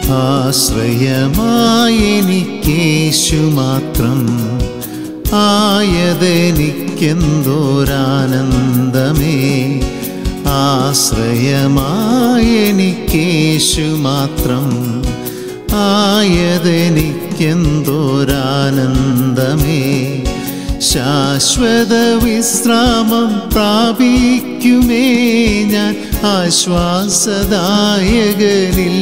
ആശ്രയമായെനിക്കേശു മാത്രം ആയതെനിക്കെന്തോരാനന്ദമേ ആശ്രയമായെനിക്കേശു മാത്രം ആയതെനിക്കെന്തോരാനന്ദമേ ശാശ്വത വിശ്രാമം പ്രാപിക്കുമേ ഞാൻ ആശ്വാസദായകനിൽ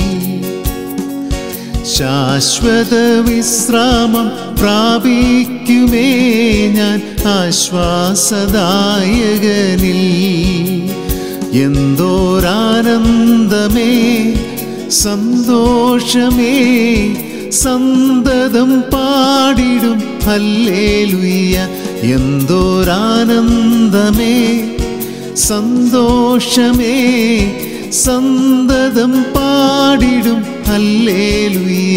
ശാശ്വത വിശ്രാമം പ്രാപിക്കുമേ ഞാൻ ആശ്വാസദായകനിൽ എന്തോരാനന്ദമേ സന്തോഷമേ സന്തതം പാടിടും ഹല്ലേലുയ്യ എന്തോരാനന്ദമേ സന്തോഷമേ സന്തതം പാടിടും ഹല്ലേലുയ്യ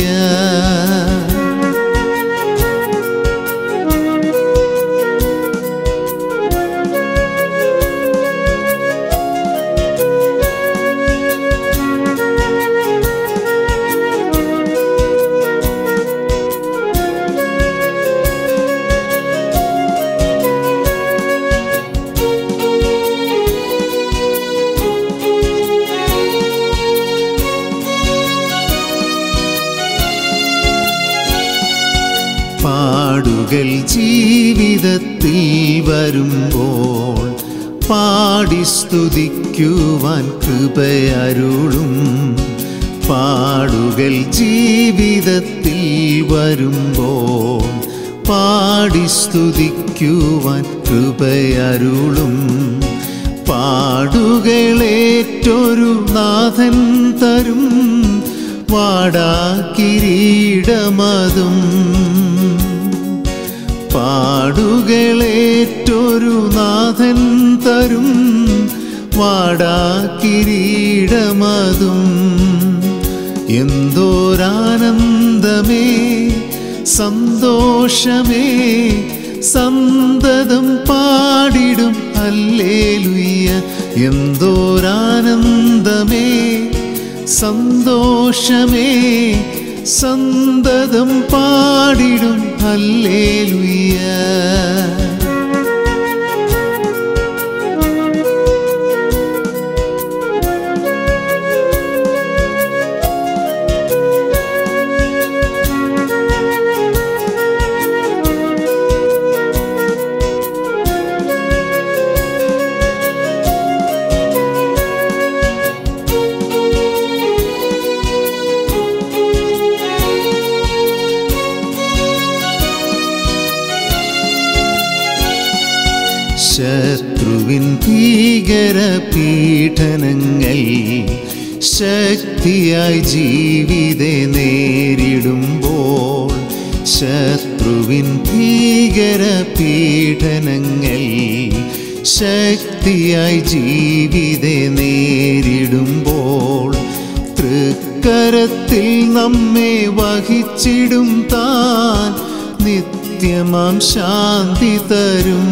പാടുകൾ ജീവിതത്തിൽ വരുമ്പോൾ പാടി സ്തുതിക്കുവാൻ കൃപയരുളും പാടുകൾ ജീവിതത്തിൽ വരുമ്പോൾ പാടി സ്തുതിക്കുവാൻ കൃപയരുളും പാടുകളേറ്റൊരു നാഥൻ തരും വാടാ കിരീടമതും പാടുകളേറ്റൊരു നാഥൻ തരും വാടാ കിരീടമതും എന്തോരാനന്ദമേ സന്തോഷമേ സന്തതം പാടിടും അല്ലേലുയ്യ എന്തോരാനന്ദമേ സന്തോഷമേ സന്തതം പാടിടും ഹല്ലേലൂയ ശത്രുവിൻ ഭീകര പീഡനങ്ങൾ ശക്തിയായി ജീവിതെ നേരിടുമ്പോൾ ശത്രുവിൻ ഭീകര പീഡനങ്ങൾ ശക്തിയായി ജീവിതെ നേരിടുമ്പോൾ തൃക്കരത്തിൽ നമ്മെ വഹിച്ചിടും താൻ നിത്യമാം ശാന്തി തരും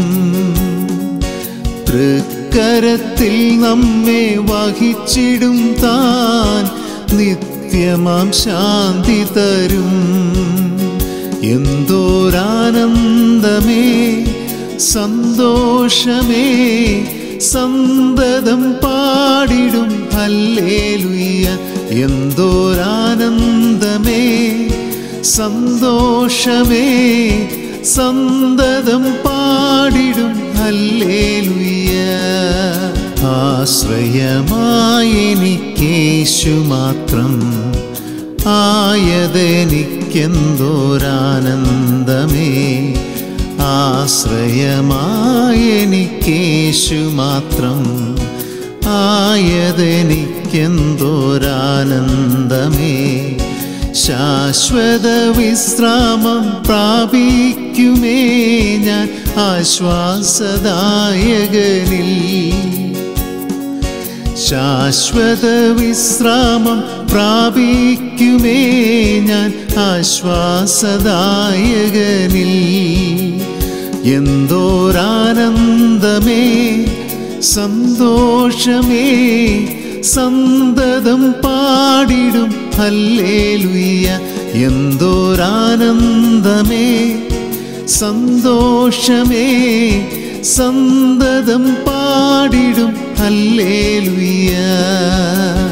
തൃക്കരത്തിൽ നമ്മെ വഹിച്ചിടും താൻ നിത്യമാം ശാന്തി തരും എന്തോരാനന്ദമേ സന്തോഷമേ സന്തതം പാടിടും ഹല്ലേലുയ്യ എന്തോരാനന്ദമേ സന്തോഷമേ സന്തതം പാടിടും ഹല്ലേലുയ്യ ആശ്രയമായെനിക്കേശു മാത്രം ആയതെനിക്കെന്തോരാനന്ദമേ ആശ്രയമായെനിക്കേശു മാത്രം ആയതെനിക്കെന്തോരാനന്ദമേ ശാശ്വത വിശ്രാമം പ്രാപിക്കുമേ ഞാൻ ആശ്വാസദായകനിൽ ശാശ്വത വിശ്രാമം പ്രാപിക്കുമേ ഞാൻ ആശ്വാസദായകനിൽ എന്തോരാനന്ദമേ സന്തോഷമേ സന്തതം പാടിടും ഹല്ലേലുയ്യ എന്തോരാനന്ദമേ സന്തോഷമേ സന്തതം പാടിടും ഹല്ലേലുയ്യ